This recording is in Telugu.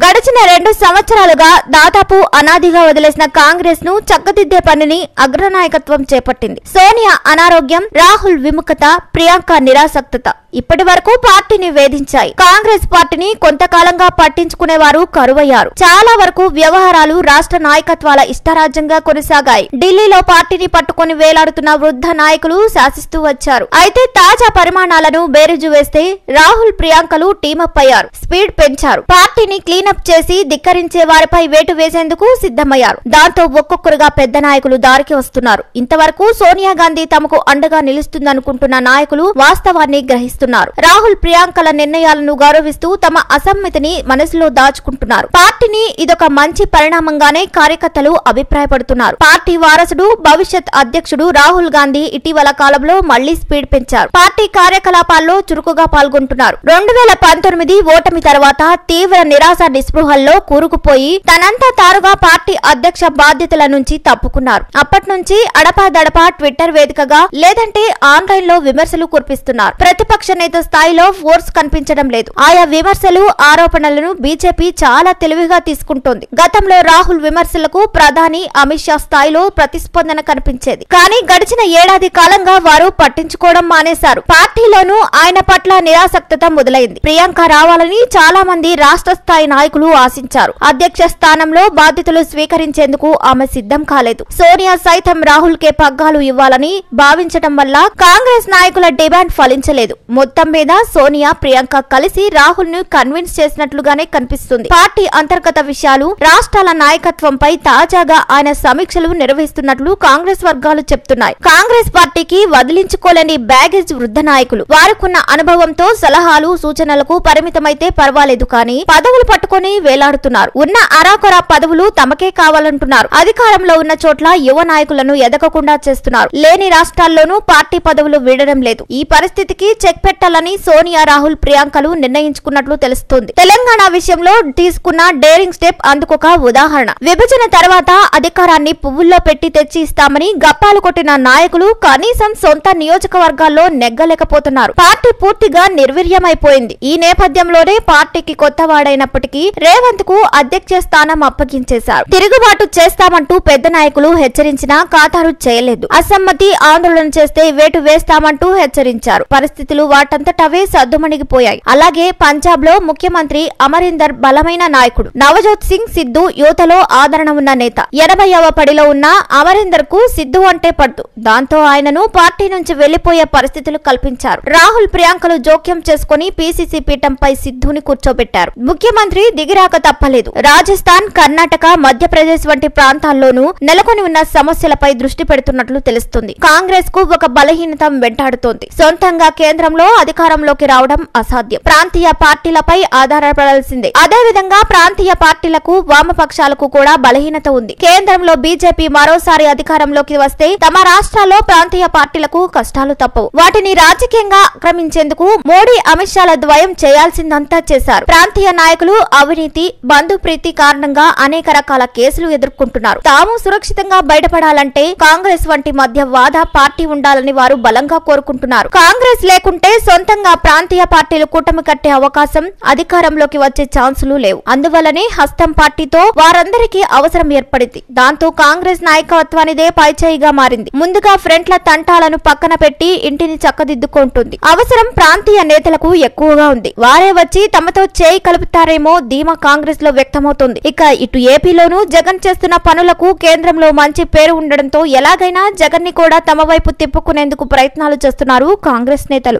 గడిచిన రెండు సంవత్సరాలుగా దాదాపు అనాదిగా వదిలేసిన కాంగ్రెస్ ను చక్కదిద్దే పనిని అగ్రనాయకత్వం చేపట్టింది సోనియా అనారోగ్యం రాహుల్ విముఖత ప్రియాంక నిరాసక్తత ఇప్పటి వరకు పార్టీని వేధించాయి కాంగ్రెస్ పార్టీని కొంతకాలంగా పట్టించుకునేవారు కరువయ్యారు చాలా వరకు వ్యవహారాలు రాష్ట్ర నాయకత్వాల ఇష్టారాజ్యంగా కొనసాగాయి ఢిల్లీలో పార్టీని పట్టుకొని వేలాడుతున్న వృద్ధ నాయకులు శాసిస్తూ వచ్చారు అయితే తాజా పరిమాణాలను బేరుజు వేస్తే రాహుల్ ప్రియాంకలు టీమప్ అయ్యారు స్పీడ్ పెంచారు పార్టీని క్లీనప్ చేసి ధిక్కరించే వారిపై వేటు వేసేందుకు సిద్ధమయ్యారు దాంతో ఒక్కొక్కరుగా పెద్ద నాయకులు దారికి వస్తున్నారు ఇంతవరకు సోనియా గాంధీ తమకు అండగా నిలుస్తుందనుకుంటున్న నాయకులు వాస్తవాన్ని గ్రహిస్తున్నారు రాహుల్ ప్రియాంకల నిర్ణయాలను గౌరవిస్తూ తమ అసమ్మతిని మనసులో దాచుకుంటున్నారు పార్టీని ఇదొక మంచి పరిణామంగానే కార్యకర్తలు అభిప్రాయపడుతున్నారు పార్టీ వారసుడు భవిష్యత్ అధ్యక్షుడు రాహుల్ గాంధీ ఇటీవల కాలంలో మళ్లీ స్పీడ్ పెంచారు పార్టీ కార్యకలాపాల్లో చురుకుగా పాల్గొంటున్నారు రెండు వేల పంతొమ్మిది ఓటమి తర్వాత తీవ్ర నిరాశ నిస్పృహల్లో కూరుకుపోయి తనంతా తారుగా పార్టీ అధ్యక్ష బాధ్యతల నుంచి తప్పుకున్నారు అప్పటి నుంచి అడపాదడపా ట్విట్టర్ వేదికగా లేదంటే ఆన్లైన్ లో విమర్శలు కురిపిస్తున్నారు ప్రతిపక్ష నేత స్థాయిలో ఫోర్స్ కనిపించడం లేదు ఆయా విమర్శలు ఆరోపణలను బీజేపీ చాలా తెలివిగా తీసుకుంటోంది గతంలో రాహుల్ విమర్శలకు ప్రధాని అమిత్ షా స్థాయిలో ప్రతిస్పందన కనిపించేది కానీ గడిచిన ఏడాది కాలంగా వారు పట్టించుకోవడం మానేశారు పార్టీలోనూ ఆయన పట్ల నిరాసక్తత మొదలైంది ప్రియాంక రావాలని చాలా మంది రాష్ట్ర స్థాయి నాయకులు ఆశించారు అధ్యక్ష స్థానంలో బాధ్యతలు స్వీకరించేందుకు ఆమె సిద్ధం కాలేదు సోనియా సైతం రాహుల్ కే పగ్గాలు ఇవ్వాలని భావించడం వల్ల కాంగ్రెస్ నాయకుల డిమాండ్ ఫలించలేదు మొత్తం మీద సోనియా ప్రియాంక కలిసి రాహుల్ ను కన్విన్స్ చేసినట్లుగానే కనిపిస్తుంది పార్టీ అంతర్గత విషయాలు రాష్ట్రాల నాయకత్వంపై తాజాగా ఆయన సమీక్షలు నిర్వహిస్తున్నట్లు కాంగ్రెస్ వర్గాలు చెప్తున్నాయి కాంగ్రెస్ పార్టీకి వదిలించుకోలేని బ్యాగేజ్ వృద్ధ నాయకులు వారికున్న అనుభవంతో సలహాలు సూచనలకు పరిమితమైతే పర్వాలేదు కానీ పదవులు పట్టుకొని వేలాడుతున్నారు ఉన్న అరాకొరా పదవులు తమకే కావాలంటున్నారు అధికారంలో ఉన్న చోట్ల యువ నాయకులను ఎదగకుండా చేస్తున్నారు లేని రాష్ట్రాల్లోనూ పార్టీ పదవులు వీడడం లేదు ఈ పరిస్థితికి చెక్ పెట్టాలని సోనియా రాహుల్ ప్రియాంకలు నిర్ణయించుకున్నట్లు తెలుస్తోంది తెలంగాణ విషయంలో తీసుకున్న డేరింగ్ స్టెప్ అందుకొక ఉదాహరణ విభజన తర్వాత అధికారాన్ని పువ్వుల్లో పెట్టి తెచ్చి ఇస్తామని గప్పాలు కొట్టిన నాయకులు కనీసం సొంత నియోజకవర్గాల్లో నెగ్గలేకపోతున్నారు పార్టీ పూర్తిగా నిర్వీర్యమైపోయింది ఈ నేపథ్యంలోనే పార్టీకి కొత్త వాడైనప్పటికీ రేవంత్ కు అధ్యక్ష స్థానం అప్పగించేశారు తిరుగుబాటు చేస్తామంటూ పెద్ద నాయకులు హెచ్చరించినా ఖాతారు చేయలేదు అసమ్మతి ఆందోళన చేస్తే వేటు వేస్తామంటూ హెచ్చరించారు పరిస్థితులు వాటంతటవే సద్దుమణిగిపోయాయి అలాగే పంజాబ్ లో ముఖ్యమంత్రి అమరీందర్ బలమైన నాయకుడు నవజోత్ సింగ్ సిద్ధు యువతలో ఆదరణ ఉన్న నేత ఎనభైవ పడిలో ఉన్న అమరీందర్ కు సిద్ధు అంటే పడుతు దాంతో ఆయనను పార్టీ నుంచి వెళ్లిపోయే పరిస్థితులు కల్పించారు రాహుల్ ప్రియాంకలు జోక్యం చేసుకుని పీసీసీ పీఠంపై సిద్ధుని కూర్చోబెట్టారు ముఖ్యమంత్రి దిగిరాక తప్పలేదు రాజస్థాన్ కర్ణాటక మధ్యప్రదేశ్ వంటి ప్రాంతాల్లోనూ నెలకొని ఉన్న సమస్యలపై దృష్టి పెడుతున్నట్లు తెలుస్తుంది కాంగ్రెస్ కు ఒక బలహీనత వెంటాడుతోంది సొంతంగా కేంద్రంలో అధికారంలోకి రావడం అసాధ్యం ప్రాంతీయ పార్టీలపై ఆధారపడాల్సిందే అదేవిధంగా ప్రాంతీయ పార్టీలకు వామపక్షాలకు కూడా బలహీనత ఉంది కేంద్రంలో బీజేపీ మరోసారి అధికారంలోకి వస్తే తమ రాష్ట్రాల్లో ప్రాంతీయ పార్టీలకు కష్టాలు తప్పవు వాటిని రాజకీయంగా ఆక్రమించేందుకు మోడీ అమిత్ షాల ద్వయం చేయాల్సిందంతా చేశారు ప్రాంతీయ నాయకులు అవినీతి బంధుప్రీతి కారణంగా అనేక రకాల కేసులు ఎదుర్కొంటున్నారు తాము సురక్షితంగా బయటపడాలంటే కాంగ్రెస్ వంటి మధ్యవాద పార్టీ ఉండాలని వారు బలంగా కోరుకుంటున్నారు కాంగ్రెస్ లేకుంటే సొంతంగా ప్రాంతీయ పార్టీలు కూటమి కట్టే అవకాశం అధికారంలోకి వచ్చే ఛాన్సులు లేవు అందువల్లనే హస్తం పార్టీతో వారందరికీ అవసరం ఏర్పడింది దాంతో కాంగ్రెస్ నాయకత్వానిదే పైచేయిగా మారింది ముందుగా ఫ్రంట్ల తంటాలను పక్కన పెట్టి ఇంటిని చక్కదిద్దుకుంటుంది అవసరం ప్రాంతీయ నేతలకు ఎక్కువగా ఉంది వారే వచ్చి తమతో చేయి కలుపుతారేమో ధీమా కాంగ్రెస్ లో వ్యక్తమవుతుంది ఇక ఇటు ఏపీలోనూ జగన్ చేస్తున్న పనులకు కేంద్రంలో మంచి పేరు ఉండడంతో ఎలాగైనా జగన్ ని కూడా తమ వైపు తిప్పుకునేందుకు ప్రయత్నాలు చేస్తున్నారు కాంగ్రెస్ నేతలు